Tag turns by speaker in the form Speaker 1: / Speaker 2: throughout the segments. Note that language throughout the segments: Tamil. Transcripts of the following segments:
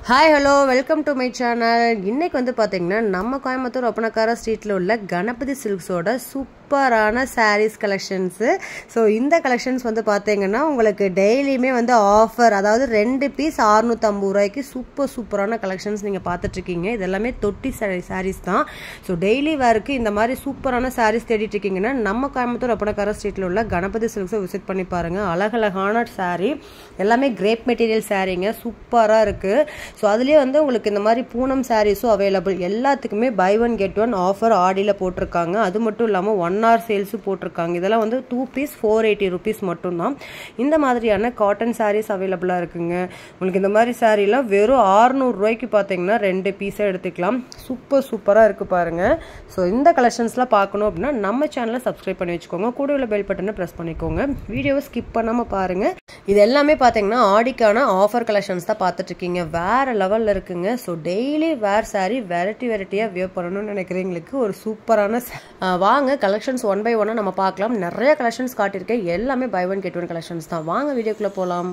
Speaker 1: Hi hello welcome to my channel இன்னைக்கு வந்து பார்த்தீங்கன்னா நம்ம கோயம்புத்தூர் ஒப்பனக்கார ஸ்ட்ரீட்டில் உள்ள கணபதி சில்க்ஸோட சூப்பரான சாரீஸ் கலெக்ஷன்ஸு ஸோ இந்த கலெக்ஷன்ஸ் வந்து பார்த்தீங்கன்னா உங்களுக்கு டெய்லியுமே வந்து ஆஃபர் அதாவது ரெண்டு பீஸ் அறுநூற்றம்பது ரூபாய்க்கு சூப்பர் சூப்பரான கலெக்ஷன்ஸ் நீங்கள் பார்த்துட்ருக்கீங்க இது எல்லாமே தொட்டி சாரி சாரீஸ் தான் ஸோ டெய்லி வேருக்கு இந்த மாதிரி சூப்பரான சாரீஸ் தேடிட்டு இருக்கீங்கன்னா நம்ம கோயம்புத்தூர் ஒப்பனக்கார ஸ்ட்ரீட்டில் உள்ள கணபதி சில்க்ஸை விசிட் பண்ணி பாருங்கள் அழகழகான சாரீ எல்லாமே கிரேப் மெட்டீரியல் சாரீங்க சூப்பராக இருக்குது ஸோ அதுலேயே வந்து உங்களுக்கு இந்த மாதிரி பூனம் சாரீஸும் அவைலபிள் எல்லாத்துக்குமே buy one get one offer ஆடியில் போட்டிருக்காங்க அது மட்டும் இல்லாமல் ஒன் ஹவர் சேல்ஸும் போட்டிருக்காங்க இதெல்லாம் வந்து two piece four eighty rupees மட்டும்தான் இந்த மாதிரியான காட்டன் சாரீஸ் அவைலபிளாக இருக்குங்க உங்களுக்கு இந்த மாதிரி சாரீலாம் வெறும் ஆறுநூறுரூவாய்க்கு பார்த்தீங்கன்னா ரெண்டு பீஸாக எடுத்துக்கலாம் சூப்பர் சூப்பராக இருக்குது பாருங்கள் ஸோ இந்த கலெக்ஷன்ஸ்லாம் பார்க்கணும் அப்படின்னா நம்ம சேனலை சப்ஸ்கிரைப் பண்ணி வச்சுக்கோங்க கூட உள்ள பெல் பட்டனை ப்ரெஸ் பண்ணிக்கோங்க வீடியோவை ஸ்கிப் பண்ணாமல் பாருங்கள் இது எல்லாமே பார்த்தீங்கன்னா ஆடிக்கான ஆஃபர் கலெக்ஷன்ஸ் தான் பார்த்துட்டு இருக்கீங்க வேற லெவலில் இருக்குங்க so daily wear saree variety வெரைட்டியாக வியர் பண்ணணும்னு நினைக்கிறவங்களுக்கு ஒரு சூப்பரான வாங்க கலெக்ஷன்ஸ் ஒன் பை ஒன்னாக நம்ம பார்க்கலாம் நிறைய கலெக்ஷன்ஸ் காட்டியிருக்கேன் எல்லாமே buy one get one collections தான் வாங்க வீடியோக்குள்ளே போகலாம்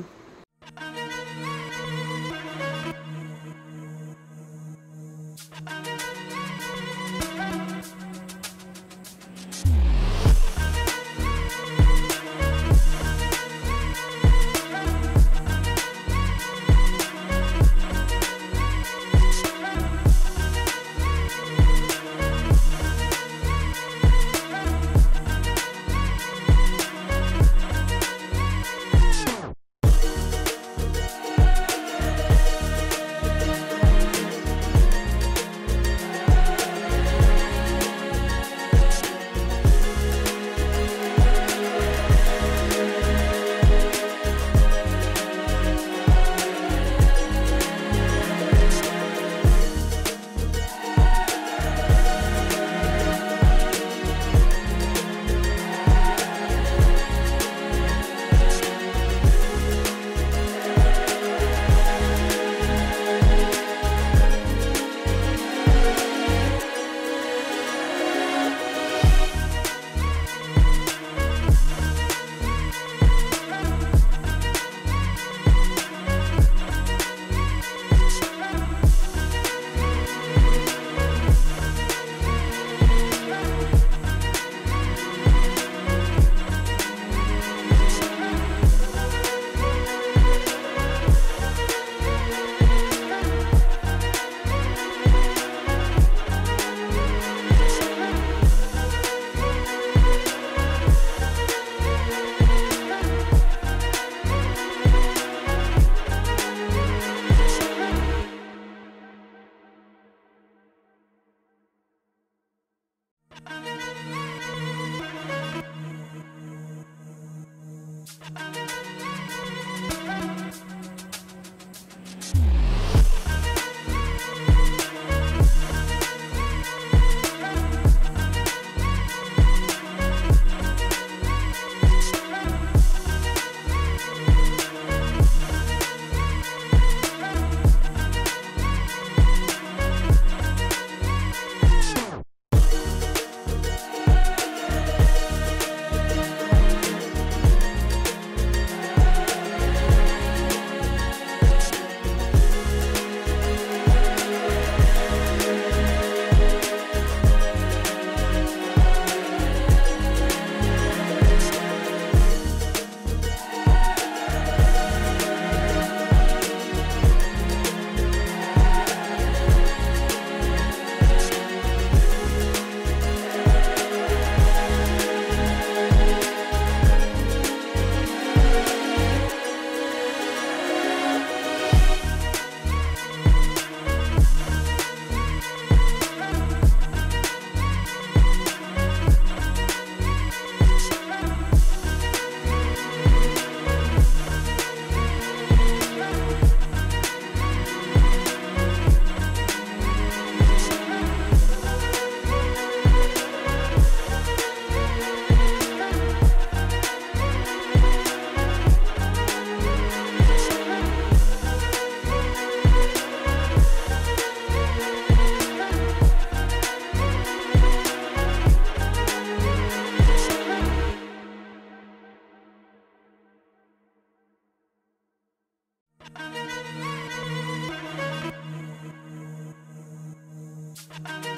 Speaker 2: Thank you.